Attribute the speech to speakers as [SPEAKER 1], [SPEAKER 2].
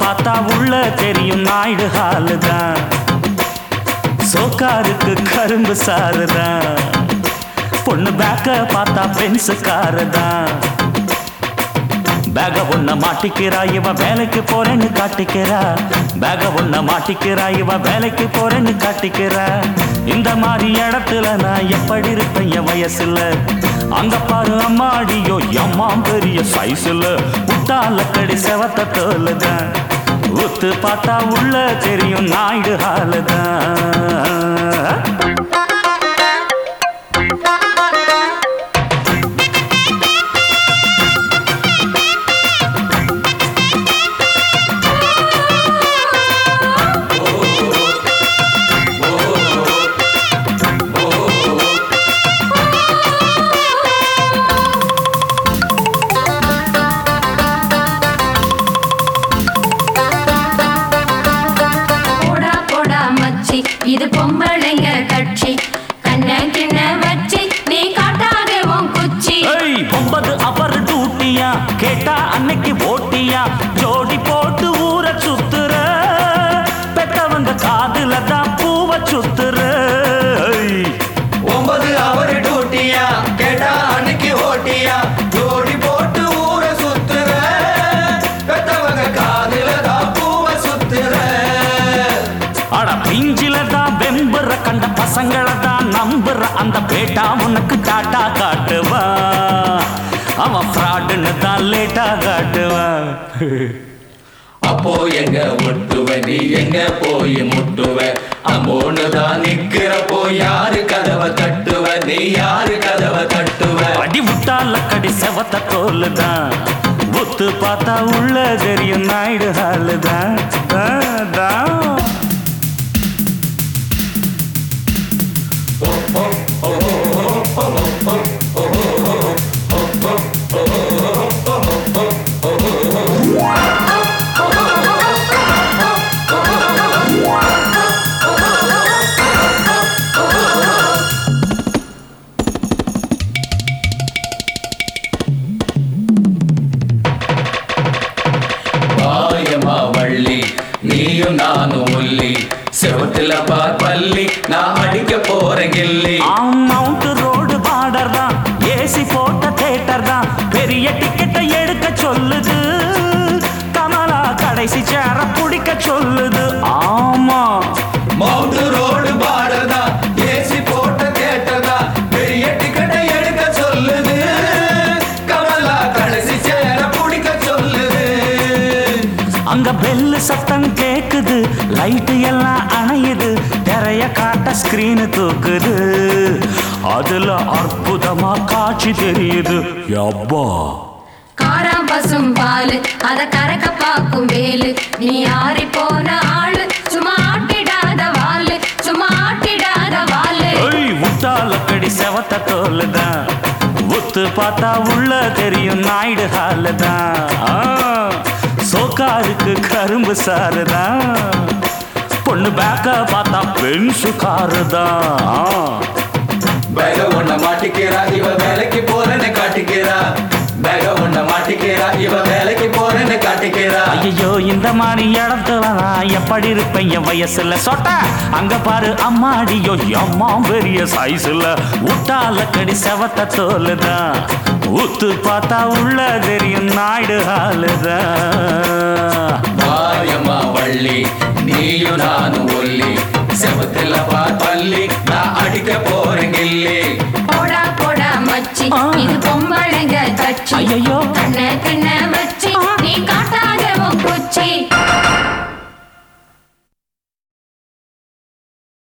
[SPEAKER 1] பார்த்தா உள்ள தெரியும் நாயுடு ஹாலு தான் சோக்காருக்கு கரும்பு சாறு தான் பொண்ணு பேக்க பார்த்தா பென்சு காரு தான் பேக ஒன்ன மாட்டிக்கிறா இவ வேலைக்கு போறேன்னு காட்டிக்கிறா பேக ஒன்ன மாட்டிக்கிறா இவ வேலைக்கு போறேன்னு காட்டிக்கிறா இந்த மாதிரி இடத்துல நான் எப்படி இருப்பேன் என் வயசுல அங்க பாரு அம்மாடியோ அம்மா பெரிய சைஸ்ல முட்டால கடி செவத்த தோலுதான் உத்து பார்த்தா உள்ள தெரியும் நாயுடு ஹாலுதான்
[SPEAKER 2] போடா போடா மச்சி இது பொம்பளைங்க கட்சி கண்ண கிண்ண வச்சி நீ காட்டாதே உன் குச்சி
[SPEAKER 1] ஏய் ஒன்பது அவர் டூட்டியா கேட்டா அன்னைக்கு ஓட்டியா ஜோடி போட்டு ஊற சுத்துற பெத்தவங்க காதுல தான் பூவ சுத்துற ஏய்,
[SPEAKER 3] ஒன்பது அவர் டூட்டியா கேட்டா அன்னைக்கு ஓட்டியா ஜோடி போட்டு ஊரை சுத்துற பெத்தவங்க காதுல தான் பூவை சுத்துற
[SPEAKER 1] அட பிஞ்சில தான் வெம்புற கண்ட பசங்களை தான் நம்புற அந்த பேட்டா உனக்கு டாட்டா காட்டுவா அவன் ஃப்ராடுன்னு தான் லேட்டா காட்டுவான்
[SPEAKER 3] அப்போ எங்க முட்டுவ நீ எங்க போய் முட்டுவ அம்மோன்னு தான் நிக்கிறப்போ யாரு கதவை தட்டுவ நீ யாரு கதவை தட்டுவ
[SPEAKER 1] அடி விட்டால கடி செவத்த தோலுதான் ஒத்து பார்த்தா உள்ள தெரியும் நாயுடு ஹாலுதான் தான், தான்.
[SPEAKER 3] பாயமா வள்ளி நீயும் நானும் ஒல்லி செவத்துல பார் பள்ளி நான் அடிக்க போறேன் கில்லி
[SPEAKER 1] ஆம், மவுண்ட் ரோடு பார்டர் தான் ஏசி போட்ட தேட்டர் தான் பெரிய டிக்கெட்டை எடுக்க சொல்லுது கமலா கடைசி சேர பிடிக்க சொல்லுது ஆமா
[SPEAKER 3] மவுண்ட் ரோடு பார்டர் தான் ஏசி போட்ட தேட்டர் தான் பெரிய டிக்கெட்டை எடுக்க சொல்லுது கமலா கடைசி சேர பிடிக்க சொல்லுது
[SPEAKER 1] அங்க பெல்லு சத்தம் கேக்குது லைட்டு எல்லாம் அணையுது திரைய காட்ட ஸ்கிரீனு தூக்குது அதுல அற்புதமா காட்சி தெரியுது யப்பா
[SPEAKER 2] காராம் பசும் பாலு அத கறக்க பாக்கும் வேலு நீ ஆறி போன ஆளு சும்மா ஆட்டிடாத வாலு சும்மா ஆட்டிடாத வாலு
[SPEAKER 1] ஏய் முட்டால கடி செவத்த தோலுதான் உத்து பார்த்தா உள்ள தெரியும் நாயுடு ஹாலுதான் ஆ, சோக்காருக்கு கரும்பு சாருதான் பொண்ணு பேக்க பார்த்தா பென்சு காருதான்
[SPEAKER 3] பேக ஒண்ண மாட்டிக்கிறா இவ வேலைக்கு போறேன்னு காட்டிக்கிறா பேக ஒண்ண மாட்டிக்கிறா இவ வேலைக்கு போறேன்னு காட்டிக்கிறா
[SPEAKER 1] ஐயோ இந்த மாதிரி இடத்துல நான் எப்படி இருப்பேன் என் வயசுல சொட்ட அங்க பாரு அம்மாடியோ அம்மா பெரிய சைஸ்ல உட்டால கடி செவத்த தோலுதான் உத்து பார்த்தா உள்ள தெரியும் நாயுடு ஹாலுதான்
[SPEAKER 3] மாரியம்மா வள்ளி நீயும் நானும் ஒல்லி செவத்துல பார் பள்ளி நான் அடிக்க போறேன் கில்லி
[SPEAKER 2] போடா போடா மச்சி
[SPEAKER 1] ஆ.
[SPEAKER 2] இது பொம்பளைங்க கட்சி
[SPEAKER 1] ஐயையோ.